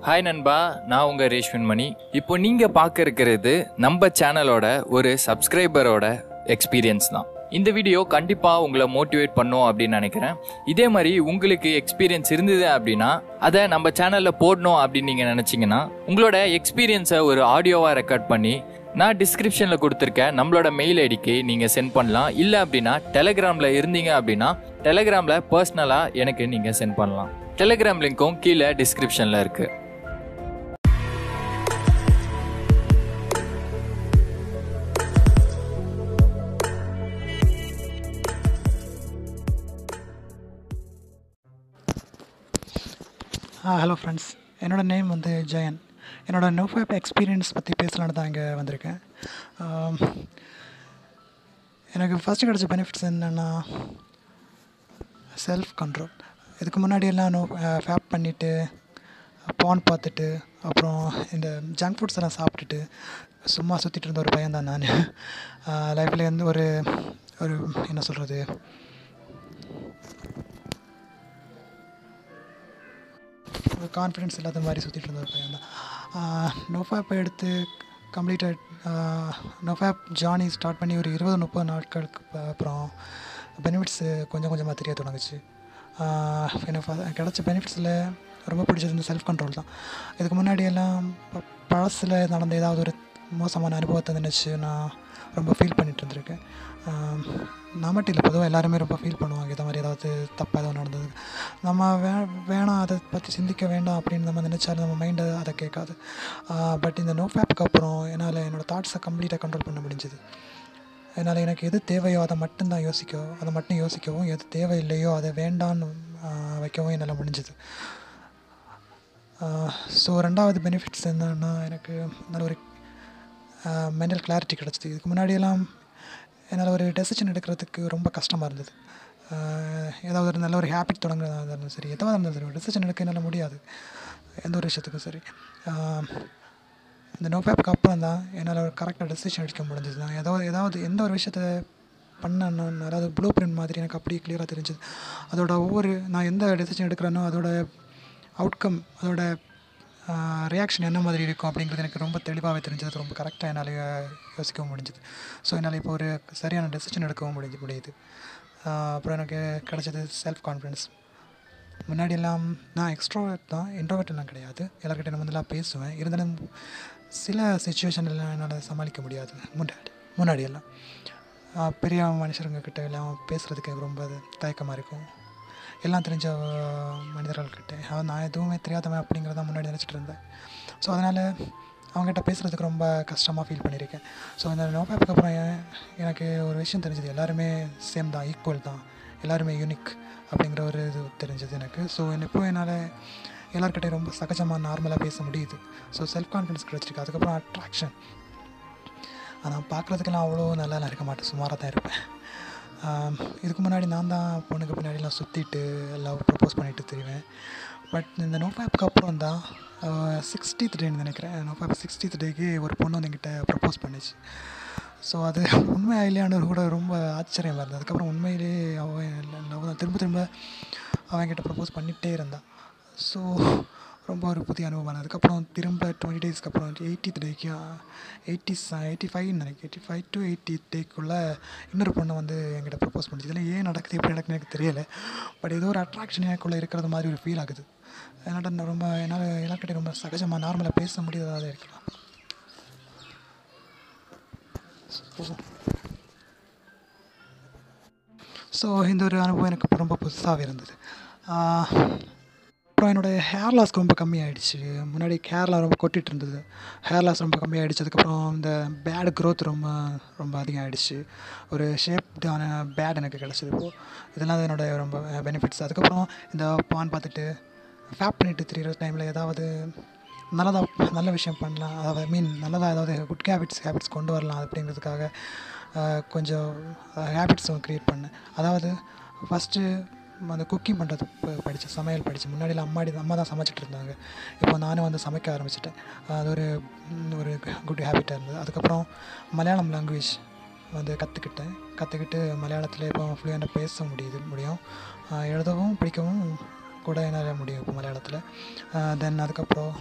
hi நண்பா நான் உங்கள் ரேஷ்மன் மணி இப்போ நீங்கள் பார்க்க இருக்கிறது நம்ம சேனலோட ஒரு சப்ஸ்கிரைபரோட எக்ஸ்பீரியன்ஸ் தான் இந்த வீடியோ கண்டிப்பாக உங்களை மோட்டிவேட் பண்ணும் அப்படின்னு நினைக்கிறேன் இதே மாதிரி உங்களுக்கு எக்ஸ்பீரியன்ஸ் இருந்தது அப்படின்னா அதை நம்ம சேனலில் போடணும் அப்படின்னு நீங்கள் நினச்சிங்கன்னா உங்களோட எக்ஸ்பீரியன்ஸை ஒரு ஆடியோவாக ரெக்கார்ட் பண்ணி நான் டிஸ்கிரிப்ஷனில் கொடுத்துருக்க நம்மளோட மெயில் ஐடிக்கு நீங்கள் சென்ட் பண்ணலாம் இல்லை அப்படின்னா டெலகிராமில் இருந்தீங்க அப்படின்னா டெலகிராமில் பர்சனலாக எனக்கு நீங்கள் சென்ட் பண்ணலாம் டெலகிராம் லிங்க்கும் கீழே டிஸ்கிரிப்ஷனில் இருக்குது ஹலோ ஃப்ரெண்ட்ஸ் என்னோடய நேம் வந்து ஜெயன் என்னோடய நோஃபேப் எக்ஸ்பீரியன்ஸ் பற்றி பேசலான்னு தான் இங்கே வந்திருக்கேன் ஆம், எனக்கு ஃபஸ்ட்டு கிடச்ச பெனிஃபிட்ஸ் என்னென்னா செல்ஃப் கண்ட்ரோல் இதுக்கு முன்னாடி எல்லாம் நோ ஃபேப் பண்ணிவிட்டு பான் பார்த்துட்டு அப்புறம் இந்த ஜங்க் ஃபுட்ஸ் எல்லாம் சாப்பிட்டுட்டு சும்மா சுற்றிட்டு இருந்த ஒரு பையன் தான் நான் லைஃப்பில் வந்து ஒரு ஒரு என்ன சொல்கிறது ஒரு கான்ஃபிடென்ஸ் இல்லாத மாதிரி சுற்றிட்டு இருந்த ஒரு பையன் தான் நோஃபேப் எடுத்து கம்ப்ளீட்டட் நோஃபேப் ஜார்னி ஸ்டார்ட் பண்ணி ஒரு இருபது முப்பது நாட்களுக்கு ப- அப்புறம் பெனிஃபிட்ஸு கொஞ்சம் கொஞ்சமாக தெரிய தொடங்குச்சு ஆஹ் எனக்கு ஃப- கிடைச்ச பெனிஃபிட்ஸில் ரொம்ப பிடிச்சது இந்த செல்ஃப் கண்ட்ரோல் தான் இதுக்கு முன்னாடி எல்லாம் ப- பழசில் நடந்த ஏதாவது ஒரு மோசமான அனுபவத்தை நினச்சி நான் ரொம்ப ஃபீல் பண்ணிட்டு இருந்திருக்கேன் ஆம், நான் மட்டும் இல்லை பொதுவாக எல்லாருமே ரொம்ப ஃபீல் பண்ணுவாங்க இந்த மாதிரி ஏதாவது தப்பாக ஏதாவது நடந்தது நம்ம வே வேணாம் அதை பற்றி சிந்திக்க வேண்டாம் அப்படின்னு நம்ம நினச்சாலும் நம்ம மைண்டை அதை கேட்காது பட் இந்த நோ ஃபேப்புக்கு அப்புறம் என்னால் என்னோடய தாட்ஸை கம்ப்ளீட்டாக கண்ட்ரோல் பண்ண முடிஞ்சுது அதனால் எனக்கு எது தேவையோ அதை மட்டும்தான் யோசிக்கவும் அதை மட்டும் யோசிக்கவும் எது தேவையில்லையோ அதை வேண்டான்னு ஆஹ், வைக்கவும் என்னால் முடிஞ்சுது ஸோ ரெண்டாவது பெனிஃபிட்ஸ் என்னன்னா எனக்கு நல்ல ஒரு மென்டல் கிளாரிட்டி கிடச்சிது இதுக்கு முன்னாடியெல்லாம் என்னால் ஒரு டெசிஷன் எடுக்கிறதுக்கு ரொம்ப கஷ்டமாக இருந்தது ஆஹ் ஏதாவது ஒரு நல்ல ஒரு ஹேபிட் தொடங்குறதா இருந்தாலும் சரி எதாவது இருந்தாலும் சரி ஒரு டெசிஷன் எடுக்க என்னால் முடியாது எந்த ஒரு விஷயத்துக்கும் சரி ஆஹ் இந்த நோ பேப்புக்கு அப்புறம் தான் என்னால் ஒரு கரெக்டாக டெசிஷன் எடுக்க முடிஞ்சது நான் ஏதாவது ஏதாவது எந்த ஒரு விஷயத்த பண்ணணும் அதாவது ப்ளூ பிரிண்ட் மாதிரி எனக்கு அப்படியே கிளியராக தெரிஞ்சுது அதோட ஒவ்வொரு நான் எந்த டெசிஷன் எடுக்கிறேனோ அதோட அவுட்கம் அதோட ரியாக்ஷன் என்ன மாதிரி இருக்கும் அப்படிங்கிறது எனக்கு ரொம்ப தெளிவாகவே தெரிஞ்சது ரொம்ப கரெக்டாக என்னால் யோசிக்கவும் முடிஞ்சுது ஸோ என்னால் இப்போ ஒரு சரியான டெசிஷன் எடுக்கவும் முடிஞ்சு முடியுது ஆஹ் அப்புறம் எனக்கு கிடைச்சது செல்ஃப் கான்ஃபிடென்ஸ் முன்னாடி எல்லாம் நான் எக்ஸ்ட்ரோவர்ட் தான் இன்ட்ரோவர்ட் எல்லாம் கிடையாது எல்லாருக்கிட்ட நான் வந்துலாம் பேசுவேன் இருந்தாலும் சில சுச்சுவேஷனில் என்னால் சமாளிக்க முடியாது முன்னாடி முன்னாடி எல்லாம் ஆஹ் பெரிய மனுஷருங்க கிட்ட எல்லாம் பேசுகிறதுக்கு எனக்கு ரொம்ப தயக்கமாக இருக்கும் எல்லாம் தெரிஞ்ச ஆஹ், மனிதர்கள்கிட்ட அதாவது நான் எதுவுமே தெரியாதவன் அப்படிங்கிறத முன்னாடி நினச்சிட்டு இருந்தேன் ஸோ அதனால் அவங்ககிட்ட பேசுகிறதுக்கு ரொம்ப கஷ்டமாக ஃபீல் பண்ணியிருக்கேன் ஸோ இந்த நோபேப்புக்கு அப்புறம் எ- எனக்கு ஒரு விஷயம் தெரிஞ்சது எல்லாருமே சேம் தான் ஈக்குவல் தான் எல்லாருமே யூனிக் அப்படிங்கிற ஒரு இது தெரிஞ்சது எனக்கு ஸோ இப்போ என்னால் எல்லாருக்கிட்டையும் ரொம்ப சகஜமாக நார்மலாக பேச முடியுது ஸோ செல்ஃப் கான்ஃபிடன்ஸ் கிடச்சிருக்கு அதுக்கப்புறம் அட்ராக்ஷன் நான் பார்க்குறதுக்கெல்லாம் அவ்வளோ நல்லா இருக்க மாட்டேன் சுமாராக தான் இருப்பேன் ஆம், இதுக்கு முன்னாடி நான் தான் பொண்ணுக்கு பின்னாடிலாம் சுற்றிட்டு லவ் ப்ரப்போஸ் பண்ணிட்டு தெரிவேன் பட் இந்த நோஃபேப்புக்கு அப்புறம் தான் சிக்ஸ்டீத் டேன்னு நினைக்கிறேன் நோஃபேப் சிக்ஸ்டீத் டேக்கு ஒரு பொண்ணு வந்து என்கிட்ட ப்ரப்போஸ் பண்ணிச்சு ஸோ அது உண்மையா இல்லையானது கூட ரொம்ப ஆச்சரியமாக இருந்தது அதுக்கப்புறம் உண்மையிலேயே அவன் லவ் தான் திரும்ப திரும்ப அவன் என்கிட்ட ப்ரப்போஸ் பண்ணிகிட்டே இருந்தான் ஸோ ரொம்ப ஒரு புதிய அனுபவம் அதுக்கப்புறம் திரும்ப டுவெண்ட்டி டேஸ்க்கு அப்புறம் எயிட்டித் டேக்கு எயிட்டி எயிட்டி ஃபைவ் நினைக்கிறேன் எயிட்டி ஃபைவ் டு எயிட்டி டேக்குள்ளே இன்னொரு பொண்ணை வந்து என்கிட்ட ப்ரப்போஸ் பண்ணிச்சு இதெல்லாம் ஏன் நடக்குது எப்படி நடக்குதுன்னு எனக்கு தெரியல பட் ஏதோ ஒரு அட்ராக்ஷன் எனக்குள்ளே இருக்கிறது மாதிரி ஒரு ஃபீல் ஆகுது என்னால் நான் ரொம்ப என்னால் எல்லாருக்கிட்டையும் ரொம்ப சகஜமாக நார்மலாக பேச முடியாததாக இருக்கலாம் ஸோ இந்த ஒரு அனுபவம் எனக்கு இப்ப ரொம்ப புதுசாகவே இருந்தது ஆஹ் அப்புறம் என்னோடய ஹேர் லாஸ் ரொம்ப கம்மியாயிடுச்சு முன்னாடி ஹேர்லாம் ரொம்ப கொட்டிட்டு இருந்தது ஹேர் லாஸ் ரொம்ப கம்மியாயிடுச்சு அதுக்கப்புறம் இந்த பேட் growth ரொம்ப ரொம்ப அதிகம் ஆயிடுச்சு ஒரு ஷேப்டான பேட் எனக்கு கிடச்சிது இப்போது இதெல்லாம் தான் என்னோட ரொம்ப பெனிஃபிட்ஸ் அதுக்கப்புறம் இந்த பான் பார்த்துட்டு ஃபேப் பண்ணிட்டு திரிகிற டைமில் ஏதாவது நல்லதாக நல்ல விஷயம் பண்ணலாம் அதாவது மீன் நல்லதாக ஏதாவது குட் ஹேபிட்ஸ் ஹேபிட்ஸ் கொண்டு வரலாம் அப்படிங்கிறதுக்காக ஆஹ், கொஞ்சம் ஹேபிட்ஸ் க்ரியேட் பண்ணேன் அதாவது ஃபஸ்ட்டு அந்த குக்கிங் பண்ணுறது படித்தேன் சமையல் படித்தேன் முன்னாடியில் அம்மாடி அம்மா தான் சமைச்சிட்டு இருந்தாங்க இப்போ நானும் வந்து சமைக்க ஆரம்பிச்சிட்டேன் அது ஒரு ம், ஒரு குட் ஹேபிட்டாக இருந்தது அதுக்கப்புறம் மலையாளம் லாங்குவேஜ் வந்து கற்றுக்கிட்டேன் கற்றுக்கிட்டு மலையாளத்தில் இப்போ ஃப்ளூயண்டாக பேச முடியுது முடியும் ஆஹ் எழுதவும் படிக்கவும் கூட என்னால் முடியும் இப்போ மலையாளத்தில் தென் அதுக்கப்புறம்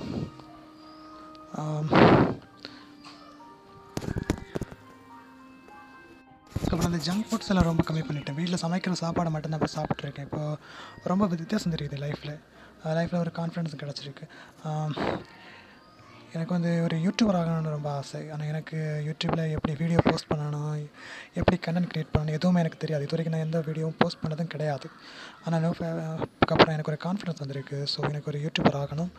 அதுக்கப்புறம் அந்த ஜங்க் ஃபுட்ஸ் எல்லாம் ரொம்ப கம்மி பண்ணிட்டேன் வீட்டில் சமைக்கிற சாப்பாடை மட்டும்தான் இப்போ சாப்பிட்ருக்கேன் இப்போ ரொம்ப வித்தியாசம் தெரியுது லைஃப்பில் லைஃப்பில் ஒரு கான்ஃபிடன்ஸ் கிடச்சிருக்கு எனக்கு வந்து ஒரு யூடியூபர் ஆகணும்னு ரொம்ப ஆசை ஆனால் எனக்கு யூடியூப்பில் எப்படி வீடியோ போஸ்ட் பண்ணணும் எப்படி கண்டென்ட் க்ரியேட் பண்ணணும் எதுவுமே எனக்கு தெரியாது இது வரைக்கும் நான் எந்த வீடியோவும் போஸ்ட் பண்ணதும் கிடையாது ஆனால் அப்புறம் எனக்கு ஒரு கான்ஃபிடன்ஸ் வந்திருக்கு ஸோ எனக்கு ஒரு யூடியூபர் ஆகணும்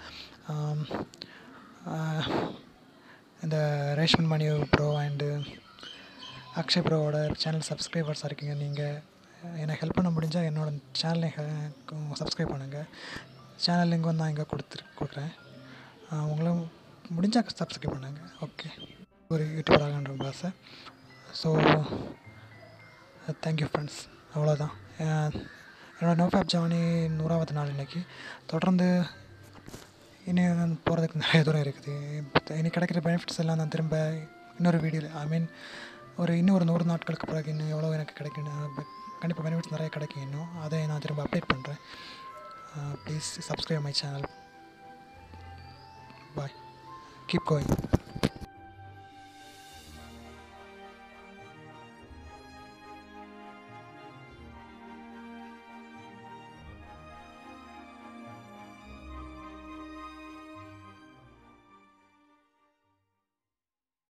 இந்த ரேஷ்மன் மணி ப்ரோ அண்டு அக்ஷய் ப்ரோவோட சேனல் சப்ஸ்கிரைபர்ஸாக இருக்கீங்க நீங்கள் என்னை ஹெல்ப் பண்ண முடிஞ்சால் என்னோடய சேனலை சப்ஸ்கிரைப் பண்ணுங்கள் சேனல் லிங்க் வந்து நான் இங்கே கொடுத்துரு கொடுக்குறேன் உங்களும் முடிஞ்சால் சப்ஸ்கிரைப் பண்ணுங்க ஓகே ஒரு யூடியூபர் ஆகன்ற ரொம்ப ஆசை ஸோ தேங்க்யூ ஃப்ரெண்ட்ஸ் அவ்வளோதான் என்னோடய நோஃபேப் ஜானி நூறாவது நாள் இன்றைக்கி தொடர்ந்து இனி போகிறதுக்கு நிறைய தூரம் இருக்குது இனி கிடைக்கிற பெனிஃபிட்ஸ் எல்லாம் நான் திரும்ப இன்னொரு வீடியோவில் ஐ மீன் ஒரு இன்னும் ஒரு நூறு நாட்களுக்கு பிறகு இன்னும் எவ்வளோ எனக்கு கிடைக்கும் கண்டிப்பாக பெனிஃபிட்ஸ் நிறைய கிடைக்கும் இன்னும் அதை நான் திரும்ப அப்டேட் பண்ணுறேன் please subscribe my channel bye keep going